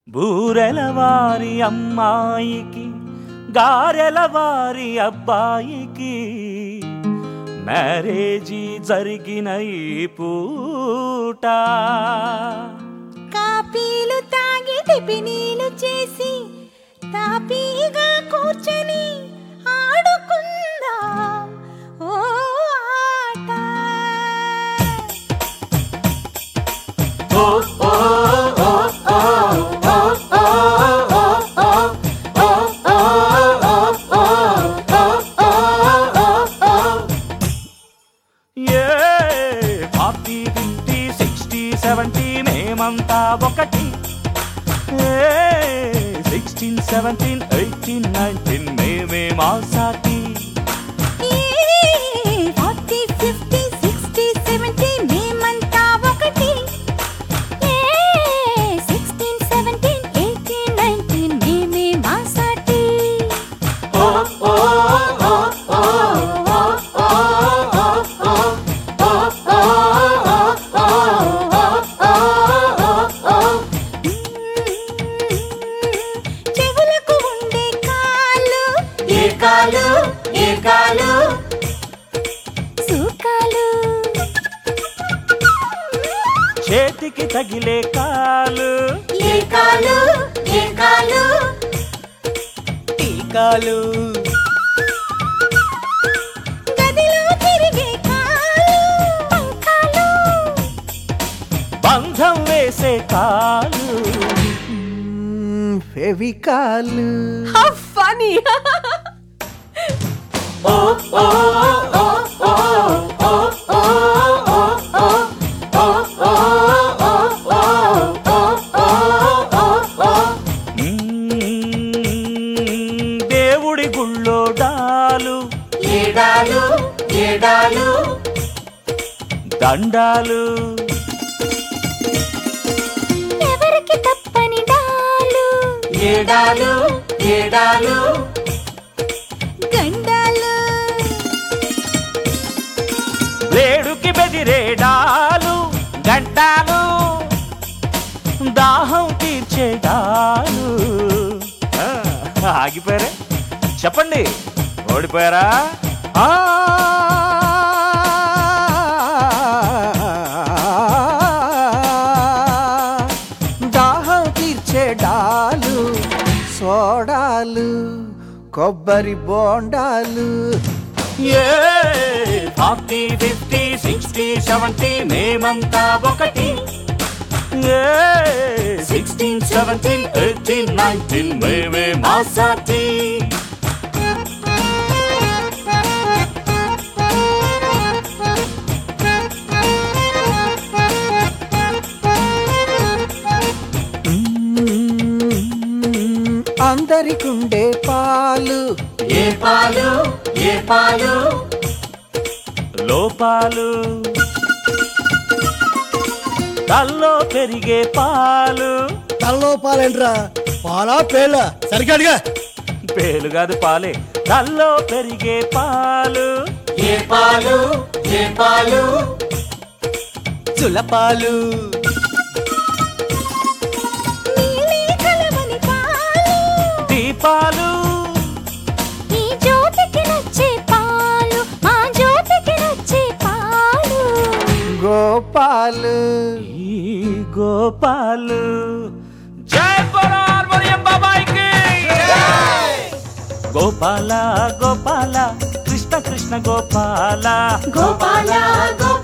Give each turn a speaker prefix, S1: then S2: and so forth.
S1: బూరెల వారి అమ్మాయికి గారెల వారి అబ్బాయికి మ్యారేజీ జరిగిన ఈ పూట
S2: కాపీలు తాగి టిఫినీలు చేసి తాపీగా కూర్చొని ఆడుకుందాం ఓ ఆట
S1: a forty fifty sixty seventy మేమంతా ఒకటి సిక్స్టీన్ సెవెంటీన్ ఎయిటీన్ నైన్టీన్ మేమే మా సాటి
S2: ఫార్టీ ఫిఫ్టీ సిక్స్టీ సెవెంటీ మేమంతా ఒకటి సిక్స్టీన్ సెవెంటీన్ ఎయిటీన్ నైన్టీన్ మేమే మా సాటి చెవులకు ఉండే కాళ్ళు
S1: ఏ కాలు ఏ కాలు
S2: సూకాలు
S1: చేతికి తగిలే కాలు
S2: ఏ కాలు ఏ కాలు
S1: టీకాలు
S2: గదిలో తిరిగే కాలు పంకాలు
S1: బంధం వేసే కాలు
S3: ఫెవికాలు
S2: హౌ ఫనీ
S1: మ్మ్, దేవుడి గుళ్ళో డాలు
S2: ఏడాలు ఏడాలు
S1: దండాలు
S2: ఎవరికి తప్పని డాలు
S1: ఏడాలు ఏడాలు
S2: గండాలు
S1: వేడుకి బెదిరేడాలు గంటాలు దాహం తీర్చేడాలు ఆ, ఆగిపోయారే చెప్పండి ఓడిపోయారా
S3: ఆ దాహం తీర్చే డాలు సోడాలు కొబ్బరి బోండాలు
S1: a forty fifty sixty seventy మేమంతా ఒకటి a sixteen seventeen eighteen nineteen మేమే మా సాటి
S3: అందరికుండే పాలు
S1: ఏ పాలు ఏ పాలు లోపాలు తల్లో పెరిగే పాలు
S4: తలలో పాలేంట్రా పాలా పేల సరిగ్గా అడిగా
S1: పేలు కాదు పాలే తల్లో పెరిగే పాలు
S3: ఏ పాలు ఏ పాలు చులపాలు
S2: నీలి కలవని పాలు
S1: దీపాలు
S2: ఈ జ్యోతికి నచ్చే పాలు మా జ్యోతికి నచ్చే పాలు
S3: గోపాలు
S1: ఈ గోపాలు జై బరార్మరియం బాబాయికి గోపాల గోపాల కృష్ణ కృష్ణ గోపాల
S2: గోపాల గోపాల